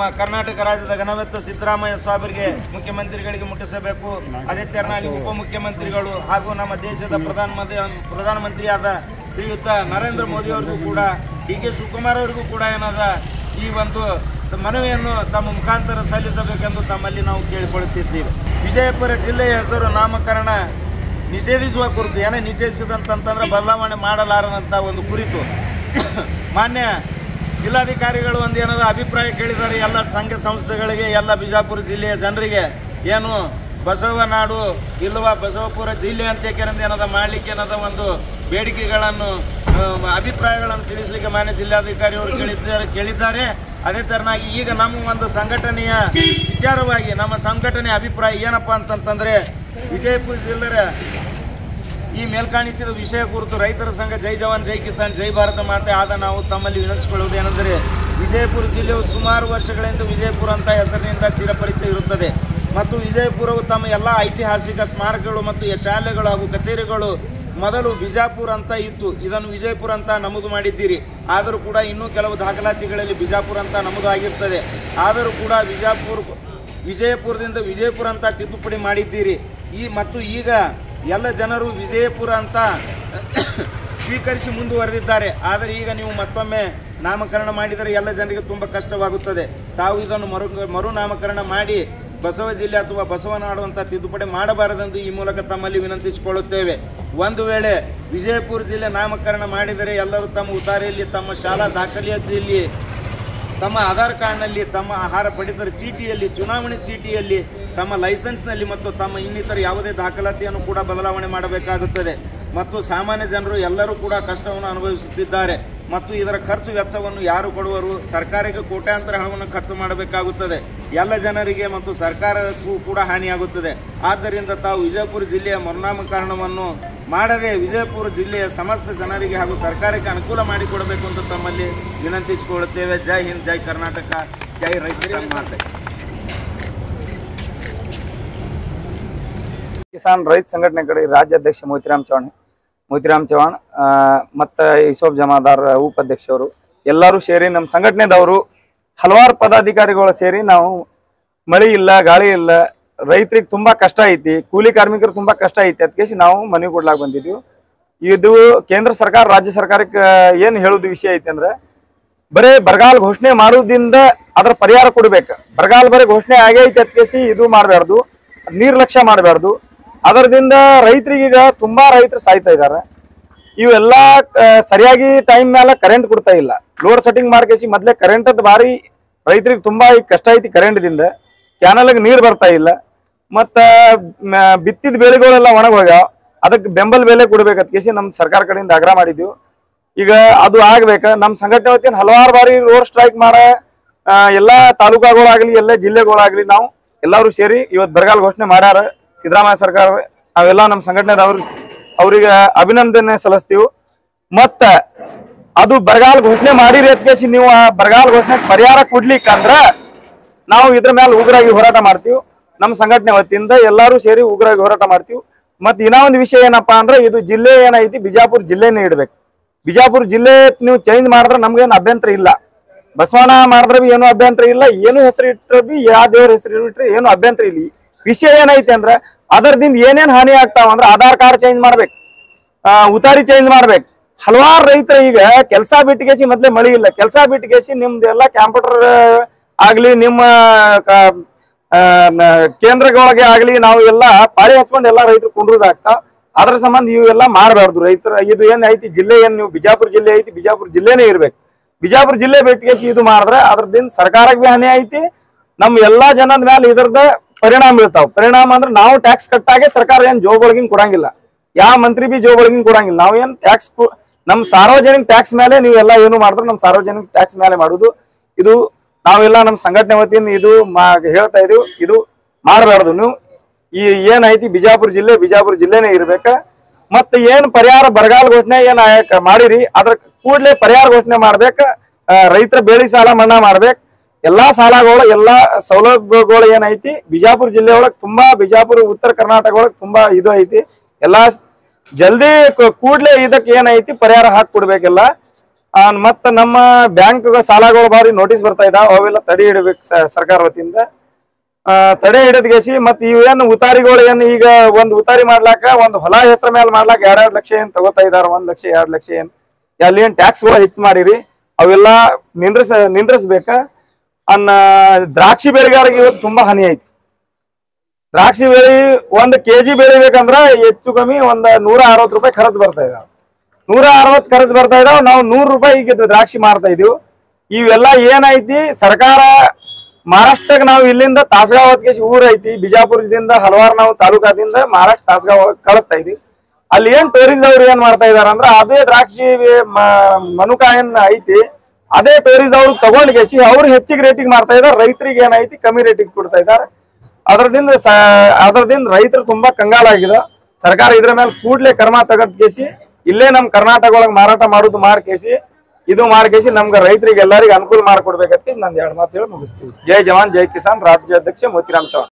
ನಮ್ಮ ಕರ್ನಾಟಕ ರಾಜ್ಯದ ಘನವೆತ್ತ ಸಿದ್ದರಾಮಯ್ಯ ಸ್ವಾಮಿಗೆ ಮುಖ್ಯಮಂತ್ರಿಗಳಿಗೆ ಮುಟ್ಟಿಸಬೇಕು ಅದೇ ತೆರನಾಗಿ ಉಪಮುಖ್ಯಮಂತ್ರಿಗಳು ಹಾಗೂ ನಮ್ಮ ದೇಶದ ಪ್ರಧಾನಮಂತ್ರಿ ಪ್ರಧಾನಮಂತ್ರಿಯಾದ ಶ್ರೀಯುತ ನರೇಂದ್ರ ಮೋದಿ ಅವರಿಗೂ ಕೂಡ ಡಿ ಕೆ ಶಿವಕುಮಾರ್ ಅವರಿಗೂ ಕೂಡ ಏನದ ಈ ಒಂದು ಮನವಿಯನ್ನು ತಮ್ಮ ಮುಖಾಂತರ ಸಲ್ಲಿಸಬೇಕೆಂದು ತಮ್ಮಲ್ಲಿ ನಾವು ಕೇಳಿಕೊಳ್ಳುತ್ತಿದ್ದೀವಿ ವಿಜಯಪುರ ಜಿಲ್ಲೆಯ ಹೆಸರು ನಾಮಕರಣ ನಿಷೇಧಿಸುವ ಕುರಿತು ಏನೇ ನಿಷೇಧಿಸಿದಂತಂದ್ರೆ ಬದಲಾವಣೆ ಮಾಡಲಾರದಂತ ಒಂದು ಕುರಿತು ಮಾನ್ಯ ಜಿಲ್ಲಾಧಿಕಾರಿಗಳು ಒಂದು ಏನದ ಅಭಿಪ್ರಾಯ ಕೇಳಿದ್ದಾರೆ ಎಲ್ಲ ಸಂಘ ಸಂಸ್ಥೆಗಳಿಗೆ ಎಲ್ಲ ಬಿಜಾಪುರ ಜಿಲ್ಲೆಯ ಜನರಿಗೆ ಏನು ಬಸವನಾಡು ಇಲ್ಲವ ಬಸವಪುರ ಜಿಲ್ಲೆ ಅಂತ ಏಕೆಂದ್ರೆ ಏನದ ಮಾಡಲಿಕ್ಕೆ ಏನದ ಒಂದು ಬೇಡಿಕೆಗಳನ್ನು ಆ, ಅಭಿಪ್ರಾಯಗಳನ್ನು ತಿಳಿಸಲಿಕ್ಕೆ ಮಾನ್ಯ ಜಿಲ್ಲಾಧಿಕಾರಿ ಅವರು ಕೇಳಿದ್ದಾರೆ ಕೇಳಿದ್ದಾರೆ ಅದೇ ತರನಾಗಿ ಈಗ ನಮ್ಮ ಒಂದು ಸಂಘಟನೆಯ ವಿಚಾರವಾಗಿ ನಮ್ಮ ಸಂಘಟನೆಯ ಅಭಿಪ್ರಾಯ ಏನಪ್ಪಾ ಅಂತಂತಂದ್ರೆ ವಿಜಯಪುರ ಜಿಲ್ಲೆಯ ಈ ಮೇಲ್ಕಾಣಿಸಿದ ವಿಷಯ ಕುರಿತು ರೈತರ ಸಂಘ ಜೈ ಜವಾನ್ ಜೈ ಕಿಸಾನ್ ಜೈ ಭಾರತ ಮಾತೆ ಆದ ನಾವು ತಮ್ಮಲ್ಲಿ ವಿನಂತಿಸಿಕೊಳ್ಳುವುದೇನೆಂದರೆ ವಿಜಯಪುರ ಜಿಲ್ಲೆಯು ಸುಮಾರು ವರ್ಷಗಳಿಂದ ವಿಜಯಪುರ ಅಂತ ಹೆಸರಿನಿಂದ ಚಿರಪರಿಚಯ ಇರುತ್ತದೆ ಮತ್ತು ವಿಜಯಪುರವು ತಮ್ಮ ಎಲ್ಲ ಐತಿಹಾಸಿಕ ಸ್ಮಾರಕಗಳು ಮತ್ತು ಈ ಶಾಲೆಗಳು ಹಾಗೂ ಕಚೇರಿಗಳು ಮೊದಲು ಬಿಜಾಪುರ ಅಂತ ಇತ್ತು ಇದನ್ನು ವಿಜಯಪುರ ಅಂತ ನಮೂದು ಮಾಡಿದ್ದೀರಿ ಆದರೂ ಕೂಡ ಇನ್ನೂ ಕೆಲವು ದಾಖಲಾತಿಗಳಲ್ಲಿ ಬಿಜಾಪುರ ಅಂತ ನಮೂದು ಆಗಿರ್ತದೆ ಆದರೂ ಕೂಡ ಬಿಜಾಪುರ ವಿಜಯಪುರದಿಂದ ವಿಜಯಪುರ ಅಂತ ತಿದ್ದುಪಡಿ ಮಾಡಿದ್ದೀರಿ ಈ ಮತ್ತು ಈಗ ಎಲ್ಲ ಜನರು ವಿಜಯಪುರ ಅಂತ ಸ್ವೀಕರಿಸಿ ಮುಂದುವರೆದಿದ್ದಾರೆ ಆದರೆ ಈಗ ನೀವು ಮತ್ತೊಮ್ಮೆ ನಾಮಕರಣ ಮಾಡಿದರೆ ಎಲ್ಲ ಜನರಿಗೆ ತುಂಬ ಕಷ್ಟವಾಗುತ್ತದೆ ತಾವು ಇದನ್ನು ಮರು ಮರು ನಾಮಕರಣ ಮಾಡಿ ಬಸವ ಜಿಲ್ಲೆ ಅಥವಾ ಬಸವನಾಡು ಅಂತ ತಿದ್ದುಪಡಿ ಮಾಡಬಾರದೆಂದು ಈ ಮೂಲಕ ತಮ್ಮಲ್ಲಿ ವಿನಂತಿಸಿಕೊಳ್ಳುತ್ತೇವೆ ಒಂದು ವೇಳೆ ವಿಜಯಪುರ ಜಿಲ್ಲೆ ನಾಮಕರಣ ಮಾಡಿದರೆ ಎಲ್ಲರೂ ತಮ್ಮ ಉತಾರಿಯಲ್ಲಿ ತಮ್ಮ ಶಾಲಾ ದಾಖಲೆಯಲ್ಲಿ ತಮ್ಮ ಆಧಾರ್ ಕಾರ್ಡ್ನಲ್ಲಿ ತಮ್ಮ ಆಹಾರ ಪಡಿತರ ಚೀಟಿಯಲ್ಲಿ ಚುನಾವಣೆ ಚೀಟಿಯಲ್ಲಿ ತಮ್ಮ ಲೈಸೆನ್ಸ್ನಲ್ಲಿ ಮತ್ತು ತಮ್ಮ ಇನ್ನಿತರ ಯಾವುದೇ ದಾಖಲಾತಿಯನ್ನು ಕೂಡ ಬದಲಾವಣೆ ಮಾಡಬೇಕಾಗುತ್ತದೆ ಮತ್ತು ಸಾಮಾನ್ಯ ಜನರು ಎಲ್ಲರೂ ಕೂಡ ಕಷ್ಟವನ್ನು ಅನುಭವಿಸುತ್ತಿದ್ದಾರೆ ಮತ್ತು ಇದರ ಖರ್ಚು ವೆಚ್ಚವನ್ನು ಯಾರು ಕೊಡುವರು ಸರ್ಕಾರಕ್ಕೆ ಕೋಟ್ಯಾಂತರ ಹಣವನ್ನು ಖರ್ಚು ಮಾಡಬೇಕಾಗುತ್ತದೆ ಎಲ್ಲ ಜನರಿಗೆ ಮತ್ತು ಸರ್ಕಾರಕ್ಕೂ ಕೂಡ ಹಾನಿಯಾಗುತ್ತದೆ ಆದ್ದರಿಂದ ತಾವು ವಿಜಯಪುರ ಜಿಲ್ಲೆಯ ಮರುನಾಮಕರಣವನ್ನು ಮಾಡದೆ ವಿಜಯಪುರ ಜಿಲ್ಲೆಯ ಸಮಸ್ತ ಜನರಿಗೆ ಹಾಗೂ ಸರ್ಕಾರಕ್ಕೆ ಅನುಕೂಲ ಮಾಡಿಕೊಡಬೇಕು ಅಂತ ತಮ್ಮಲ್ಲಿ ವಿನಂತಿಸಿಕೊಳ್ಳುತ್ತೇವೆ ಜೈ ಹಿಂದ್ ಜೈ ಕರ್ನಾಟಕ ಜೈ ರೈತರಿಗೆ ಮಾತೆ ಕಿಸಾನ್ ರೈತ ಸಂಘಟನೆ ಕಡೆ ರಾಜ್ಯಾಧ್ಯಕ್ಷ ಮೋತಿರಾಮ್ ಚೌಹಾಣ್ ಮೋತಿರಾಮ್ ಚೌಹಾಣ್ ಆ, ಮತ್ತ ಇಸೋಫ್ ಜಮಾದಾರ್ ಉಪಾಧ್ಯಕ್ಷರು ಎಲ್ಲರೂ ಸೇರಿ ನಮ್ಮ ಸಂಘಟನೆದವರು ಹಲವಾರು ಪದಾಧಿಕಾರಿಗಳು ಸೇರಿ ನಾವು ಮಳಿ ಇಲ್ಲ ಗಾಳಿ ಇಲ್ಲ ರೈತರಿಗೆ ತುಂಬಾ ಕಷ್ಟ ಐತಿ ಕೂಲಿ ಕಾರ್ಮಿಕರು ತುಂಬಾ ಕಷ್ಟ ಐತಿ ಅದಕ್ಕೆ ನಾವು ಮನವಿ ಕೊಡ್ಲಾಕ್ ಬಂದಿದ್ವಿ ಇದು ಕೇಂದ್ರ ಸರ್ಕಾರ ರಾಜ್ಯ ಸರ್ಕಾರಕ್ಕೆ ಏನ್ ಹೇಳುದು ವಿಷಯ ಐತಿ ಅಂದ್ರೆ ಬರೇ ಬರಗಾಲ ಘೋಷಣೆ ಮಾಡೋದ್ರಿಂದ ಅದ್ರ ಪರಿಹಾರ ಕೊಡ್ಬೇಕು ಬರಗಾಲ ಬರೀ ಘೋಷಣೆ ಆಗೇ ಐತಿ ಅದಕ್ಕೆ ಇದು ಮಾಡಬಾರ್ದು ನಿರ್ಲಕ್ಷ್ಯ ಮಾಡಬಾರ್ದು ಅದರದಿಂದ ರೈತರಿಗೀಗ ತುಂಬಾ ರೈತರು ಸಾಯ್ತಾ ಇದ್ದಾರೆ ಇವೆಲ್ಲ ಆ, ಸರಿಯಾಗಿ ಟೈಮ್ ಮೇಲೆ ಕರೆಂಟ್ ಕೊಡ್ತಾ ಇಲ್ಲ ಲೋಡ್ ಸೆಟ್ಟಿಂಗ್ ಮಾಡ್ಕೇಸಿ ಮೊದ್ಲೇ ಕರೆಂಟ್ ಅದ್ ಭಾರಿ ರೈತರಿಗೆ ತುಂಬಾ ಈಗ ಕಷ್ಟ ಐತಿ ಕರೆಂಟ್ದಿಂದ ಕ್ಯಾನಲ್ಗೆ ನೀರ್ ಬರ್ತಾ ಇಲ್ಲ ಮತ್ತ ಮ- ಬಿತ್ತಿದ ಬೆಳೆಗಳೆಲ್ಲ ಒಣಗ್ ಹೋಗ್ಯಾವ ಅದಕ್ಕೆ ಬೆಂಬಲ ಬೆಲೆ ಕೊಡ್ಬೇಕಂತ ಕೇಸಿ ನಮ್ ಸರ್ಕಾರ ಕಡೆಯಿಂದ ಆಗ್ರಹ ಮಾಡಿದ್ವಿ ಈಗ ಅದು ಆಗ್ಬೇಕ ನಮ್ ಸಂಘಟನೆ ವತಿಯಿಂದ ಹಲವಾರು ಬಾರಿ ರೋಡ್ ಸ್ಟ್ರೈಕ್ ಮಾಡ ಆ, ಎಲ್ಲಾ ತಾಲೂಕಾಗಳಾಗ್ಲಿ ಎಲ್ಲ ಜಿಲ್ಲೆಗಳಾಗ್ಲಿ ನಾವು ಎಲ್ಲರೂ ಸೇರಿ ಇವತ್ತು ಬರಗಾಲ ಘೋಷಣೆ ಮಾಡ್ಯಾರ ಸಿದ್ದರಾಮಯ್ಯ ಸರ್ಕಾರ ನಾವೆಲ್ಲ ನಮ್ಮ ಸಂಘಟನೆದವ್ರು ಅವ್ರಿಗೆ ಅಭಿನಂದನೆ ಸಲ್ಲಿಸ್ತೀವಿ ಮತ್ತ ಅದು ಬರಗಾಲ ಘೋಷಣೆ ಮಾಡಿರಿ ಅತ್ಕೇಸಿ ನೀವು ಆ ಬರಗಾಲ ಘೋಷಣೆ ಪರಿಹಾರ ಕೊಡ್ಲಿಕ್ಕಂದ್ರ ನಾವು ಇದ್ರ ಮೇಲೆ ಉಗ್ರಾಗಿ ಹೋರಾಟ ಮಾಡ್ತೀವಿ ನಮ್ಮ ಸಂಘಟನೆ ವತಿಯಿಂದ ಎಲ್ಲರೂ ಸೇರಿ ಉಗ್ರಾಗಿ ಹೋರಾಟ ಮಾಡ್ತೀವಿ ಮತ್ ಇನ್ನೂ ಒಂದು ವಿಷಯ ಏನಪ್ಪಾ ಅಂದ್ರೆ ಇದು ಜಿಲ್ಲೆ ಏನೈತಿ ಬಿಜಾಪುರ ಜಿಲ್ಲೆನೇ ಇಡ್ಬೇಕು ಬಿಜಾಪುರ ಜಿಲ್ಲೆ ನೀವು ಚೇಂಜ್ ಮಾಡಿದ್ರೆ ನಮ್ಗೇನು ಅಭ್ಯಂತರ ಇಲ್ಲ ಬಸವಣ್ಣ ಮಾಡಿದ್ರೆ ಬಿ ಏನು ಅಭ್ಯಂತರ ಇಲ್ಲ ಏನು ಹೆಸರು ಇಟ್ಟರೆ ಬಿ ಯಾವ ದೇವ್ರ ಹೆಸರು ಇಟ್ರೆ ಏನು ಅಭ್ಯಂತರ ಇಲ್ಲ ವಿಷಯ ಏನೈತಿ ಅಂದ್ರೆ ಅದರದಿಂದ ಏನೇನ್ ಹಾನಿ ಆಗ್ತಾವ ಅಂದ್ರೆ ಆಧಾರ್ ಕಾರ್ಡ್ ಚೇಂಜ್ ಮಾಡ್ಬೇಕು ಆ, ಉತಾರಿ ಚೇಂಜ್ ಮಾಡ್ಬೇಕು ಹಲವಾರು ರೈತರ ಈಗ ಕೆಲಸ ಬಿಟ್ಟಿಗೆಸಿ ಮೊದ್ಲೇ ಮಳಿ ಇಲ್ಲ ಕೆಲಸ ಬಿಟ್ಟಿಗೆಸಿ ನಿಮ್ದೆಲ್ಲ ಕಂಪ್ಯೂಟರ್ ಆಗ್ಲಿ ನಿಮ್ಮ ಕ- ಆ, ನ- ಕೇಂದ್ರಗಳಿಗೆ ಆಗ್ಲಿ ನಾವು ಎಲ್ಲ ಪಾಳಿ ಹಚ್ಕೊಂಡು ಎಲ್ಲ ರೈತರು ಕುಂಡ್ರದಾಗ್ತಾವ ಅದ್ರ ಸಂಬಂಧ ಇವೆಲ್ಲ ಮಾಡಬಾರ್ದು ರೈತರ ಇದು ಏನ್ ಐತಿ ಜಿಲ್ಲೆ ಏನ್ ನೀವು ಬಿಜಾಪುರ ಜಿಲ್ಲೆ ಐತಿ ಬಿಜಾಪುರ ಜಿಲ್ಲೆನೇ ಇರ್ಬೇಕು ಬಿಜಾಪುರ ಜಿಲ್ಲೆ ಬಿಟ್ಟಿಗೆಸಿ ಇದು ಮಾಡಿದ್ರೆ ಅದ್ರದಿಂದ ಸರ್ಕಾರಕ್ಕೆ ಬಿ ಹಾನಿ ಐತಿ ನಮ್ ಎಲ್ಲಾ ಜನದ ಮೇಲೆ ಇದ್ರದ ಪರಿಣಾಮ ಬೀಳ್ತಾವ ಪರಿಣಾಮ ಅಂದ್ರೆ ನಾವು ಟ್ಯಾಕ್ಸ್ ಕಟ್ಟಾಗೆ ಸರ್ಕಾರ ಏನ್ ಜೋಬ್ ಒಳಗಿನ್ ಕೊಡಂಗಿಲ್ಲ ಯಾವ ಮಂತ್ರಿ ಬಿ ಜೋಬ್ ಒಳಗಿನ್ ಕೊಡಂಗಿಲ್ಲ ನಾವ್ ಏನ್ ಟ್ಯಾಕ್ಸ್ ನಮ್ ಸಾರ್ವಜನಿಕ ಟ್ಯಾಕ್ಸ್ ಮೇಲೆ ನೀವೆಲ್ಲ ಏನು ಮಾಡಿದ್ರೆ ನಮ್ ಸಾರ್ವಜನಿಕ ಟ್ಯಾಕ್ಸ್ ಮೇಲೆ ಮಾಡುದು ಇದು ನಾವೆಲ್ಲ ನಮ್ ಸಂಘಟನೆ ವತಿಯಿಂದ ಇದು ಮಾ- ಹೇಳ್ತಾ ಇದೀವಿ ಇದು ಮಾಡಬಾರ್ದು ನೀವು ಈ ಏನೈತಿ ಬಿಜಾಪುರ ಜಿಲ್ಲೆ ಬಿಜಾಪುರ ಜಿಲ್ಲೆನೇ ಇರ್ಬೇಕ ಮತ್ತೆ ಏನ್ ಪರಿಹಾರ ಬರಗಾಲ ಘೋಷಣೆ ಏನ್ ಆಯಕ್ ಮಾಡಿರಿ ಅದ್ರ ಕೂಡ್ಲೆ ಪರಿಹಾರ ಘೋಷಣೆ ಮಾಡ್ಬೇಕ ಆ, ರೈತರ ಬೇಳಿ ಸಾಲ ಮನ್ನಾ ಮಾಡ್ಬೇಕ್ ಎಲ್ಲಾ ಸಾಲಗಳು ಎಲ್ಲಾ ಸೌಲಭ್ಯಗಳು ಏನೈತಿ ಬಿಜಾಪುರ ಜಿಲ್ಲೆ ಒಳಗ್ ತುಂಬಾ ಬಿಜಾಪುರ ಉತ್ತರ ಕರ್ನಾಟಕ ಒಳಗ್ ತುಂಬಾ ಇದು ಐತಿ ಎಲ್ಲಾ ಸ್- ಜಲ್ದಿ ಕ- ಕೂಡ್ಲೆ ಇದಕ್ಕೆ ಏನೈತಿ ಪರಿಹಾರ ಹಾಕಿ ಕೊಡ್ಬೇಕೆಲ್ಲ ಆ, ಮತ್ತ ನಮ್ಮ ಬ್ಯಾಂಕ್ ಸಾಲಗಳು ಬಾರಿ ನೋಟಿಸ್ ಬರ್ತಾ ಇದಾವ ಅವೆಲ್ಲ ತಡೆ ಹಿಡಬೇಕು ಸ- ಸರ್ಕಾರ ವತಿಯಿಂದ ಆ, ತಡೆ ಹಿಡಿದ್ಗೆಸಿ ಮತ್ ಇವೇನು ಉತಾರಿಗಳು ಏನ್ ಈಗ ಒಂದ್ ಉತಾರಿ ಮಾಡ್ಲಾಕ ಒಂದ್ ಹೊಲ ಹೆಸರ ಮೇಲೆ ಮಾಡ್ಲಾಕ ಎರಡೆರಡು ಲಕ್ಷ ಏನ್ ತಗೋತಾ ಇದಾರ ಒಂದ್ ಲಕ್ಷ ಎರಡ್ ಲಕ್ಷ ಏನ್ ಅಲ್ಲಿ ಏನ್ ಟ್ಯಾಕ್ಸ್ ಗಳು ಹೆಚ್ಚು ಮಾಡಿರಿ ಅವೆಲ್ಲ ನಿಂದ್ರಿಸ ನಿಂದ್ರಿಸ್ಬೇಕ ಅನ್ನ ದ್ರಾಕ್ಷಿ ಬೆಳೆಗಾರರಿಗೆ ಇವತ್ತು ತುಂಬಾ ಹಾನಿ ಐತಿ ದ್ರಾಕ್ಷಿ ಬೆಳಿ ಒಂದ್ ಕೆಜಿ ಬೆಳಿಬೇಕಂದ್ರ ಹೆಚ್ಚು ಕಮ್ಮಿ ಒಂದ್ ನೂರ ಅರವತ್ತು ರೂಪಾಯಿ ಖರ್ಚು ಬರ್ತಾ ಇದಾವ ನೂರ ಅರವತ್ತು ಖರ್ಚು ಬರ್ತಾ ಇದಾವ ನಾವು ನೂರು ರೂಪಾಯಿ ಈಗ ದ್ರಾಕ್ಷಿ ಮಾರ್ತಾ ಇದೀವಿ ಇವೆಲ್ಲ ಏನೈತಿ ಸರ್ಕಾರ ಮಹಾರಾಷ್ಟ್ರಕ್ಕೆ ನಾವು ಇಲ್ಲಿಂದ ತಾಸಗಾಂವ್ ಹೊತ್ಕೇಶ್ ಊರ್ ಐತಿ ಬಿಜಾಪುರದಿಂದ ಹಲವಾರು ನಾವು ತಾಲೂಕಾದಿಂದ ಮಹಾರಾಷ್ಟ್ರ ತಾಸಗಾಂವ್ ಕಳಿಸ್ತಾ ಇದೀವಿ ಅಲ್ಲಿ ಏನ್ ಟೂರಿಸ್ಟ್ ಅವ್ರು ಏನ್ ಮಾಡ್ತಾ ಇದಾರ ಅಂದ್ರ ಅದೇ ದ್ರಾಕ್ಷಿ ಮ- ಮನುಕ ಏನ್ ಐತಿ ಅದೇ ಟೂರಿಸ್ಟ್ ಅವ್ರು ತಗೊಂಡ್ ಗೆಸಿ ಅವ್ರು ಹೆಚ್ಚಿಗೆ ರೇಟಿಗೆ ಮಾರ್ತಾ ಇದಾರೆ ರೈತರಿಗೆ ಏನೈತಿ ಕಮ್ಮಿ ರೇಟಿಗೆ ಕೊಡ್ತಾ ಇದಾರೆ ಅದರದಿಂದ ಅದರದಿಂದ ರೈತರು ತುಂಬಾ ಕಂಗಾಲಾಗಿದೆ ಸರ್ಕಾರ ಇದ್ರ ಮೇಲೆ ಕೂಡ್ಲೆ ಕ್ರಮ ತಗದ್ ಕೇಸಿ ಇಲ್ಲೇ ನಮ್ ಕರ್ನಾಟಕ ಒಳಗ್ ಮಾರಾಟ ಮಾಡುದು ಮಾರ್ಕೇಸಿ ಇದು ಮಾರ್ಕೇಸಿ ನಮ್ಗೆ ರೈತರಿಗೆ ಎಲ್ಲರಿಗೂ ಅನುಕೂಲ ಮಾಡ್ಕೊಡ್ಬೇಕಂತ ನಂದು ಎರಡು ಮಾತು ಹೇಳಿ ಮುಗಿಸ್ತೀವಿ ಜೈ ಜವಾನ್ ಜೈ ಕಿಸಾನ್ ರಾಜ್ಯಾಧ್ಯಕ್ಷ ಮೋತಿರಾಮ್ ಚೌಹಾಣ್